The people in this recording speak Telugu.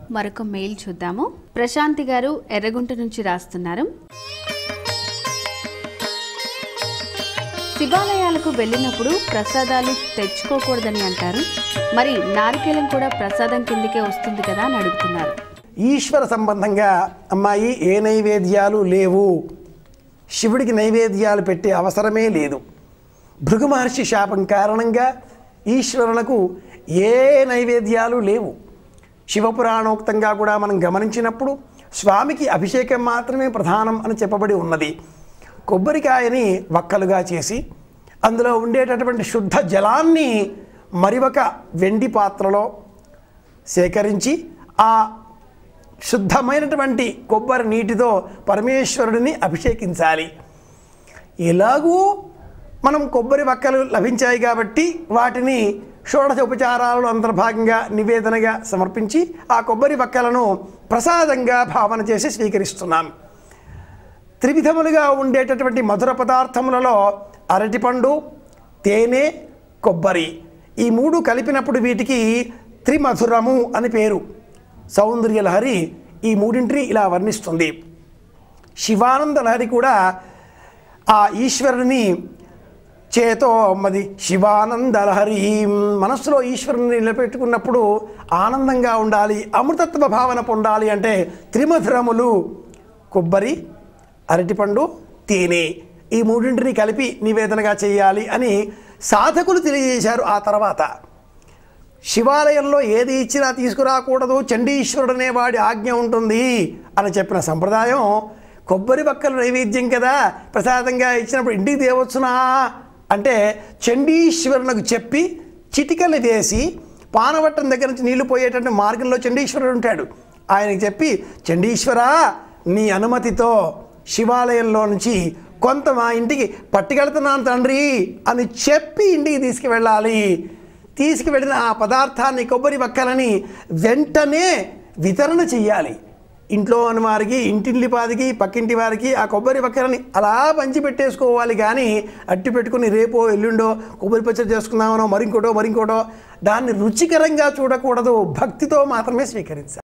మరొక మెయిల్ చూద్దాము ప్రశాంతి గారు ఎర్రగుంట నుంచి రాస్తున్నారు శివాలయాలకు వెళ్ళినప్పుడు ప్రసాదాలు తెచ్చుకోకూడదని అంటారు మరి నారికేలం కూడా ప్రసాదం కిందకే వస్తుంది కదా అని అడుగుతున్నారు ఈశ్వర సంబంధంగా అమ్మాయి ఏ నైవేద్యాలు లేవు శివుడికి నైవేద్యాలు పెట్టే అవసరమే లేదు భృగు మహర్షి శాపం కారణంగా ఈశ్వరులకు ఏ నైవేద్యాలు లేవు శివపురాణోక్తంగా కూడా మనం గమనించినప్పుడు స్వామికి అభిషేకం మాత్రమే ప్రధానం అని చెప్పబడి ఉన్నది కొబ్బరికాయని వక్కలుగా చేసి అందులో ఉండేటటువంటి శుద్ధ జలాన్ని మరి ఒక వెండి పాత్రలో సేకరించి ఆ శుద్ధమైనటువంటి కొబ్బరి నీటితో పరమేశ్వరుడిని అభిషేకించాలి ఎలాగూ మనం కొబ్బరి వక్కలు లభించాయి కాబట్టి వాటిని షోడశోపచారాలలో అంతర్భాగంగా నివేదనగా సమర్పించి ఆ కొబ్బరి వక్కలను ప్రసాదంగా భావన చేసి స్వీకరిస్తున్నాం త్రివిధములుగా ఉండేటటువంటి మధుర పదార్థములలో అరటిపండు తేనె కొబ్బరి ఈ మూడు కలిపినప్పుడు వీటికి త్రిమధురము అని పేరు సౌందర్య లహరి ఈ మూడింటిని ఇలా వర్ణిస్తుంది శివానంద లహరి కూడా ఆ ఈశ్వరుని చేతో మది శివానంద లహరి మనస్సులో ఈశ్వరుని నిలబెట్టుకున్నప్పుడు ఆనందంగా ఉండాలి అమృతత్వ భావన పొందాలి అంటే త్రిమధురములు కొబ్బరి అరటిపండు తేనె ఈ మూడింటిని కలిపి నివేదనగా చేయాలి అని సాధకులు తెలియజేశారు ఆ తర్వాత శివాలయంలో ఏది ఇచ్చినా తీసుకురాకూడదు చండీశ్వరుడు అనేవాడి ఆజ్ఞ ఉంటుంది అని చెప్పిన సంప్రదాయం కొబ్బరి బక్కలు నైవేద్యం కదా ప్రసాదంగా ఇచ్చినప్పుడు ఇంటికి తేవచ్చునా అంటే చండీశ్వరునికి చెప్పి చిటికలు వేసి పానవట్టం దగ్గర నుంచి నీళ్లు పోయేటటువంటి మార్గంలో చండీశ్వరుడు ఉంటాడు ఆయనకి చెప్పి చండీశ్వరా నీ అనుమతితో శివాలయంలో నుంచి కొంత మా ఇంటికి పట్టుకెళ్తున్నాను తండ్రి అని చెప్పి ఇంటికి తీసుకువెళ్ళాలి తీసుకువెళ్ళిన ఆ పదార్థాన్ని కొబ్బరి వక్కలని వెంటనే వితరణ చెయ్యాలి ఇంట్లో ఉన్న వారికి ఇంటిల్లిపాదికి పక్కింటి వారికి ఆ కొబ్బరి వక్కలని అలా పంచి పెట్టేసుకోవాలి కానీ అట్టి పెట్టుకుని రేపో ఎల్లుండో కొబ్బరి పచ్చడి చేసుకుందామనో మరింకోటో మరింకోటో దాన్ని రుచికరంగా చూడకూడదు భక్తితో మాత్రమే స్వీకరించాలి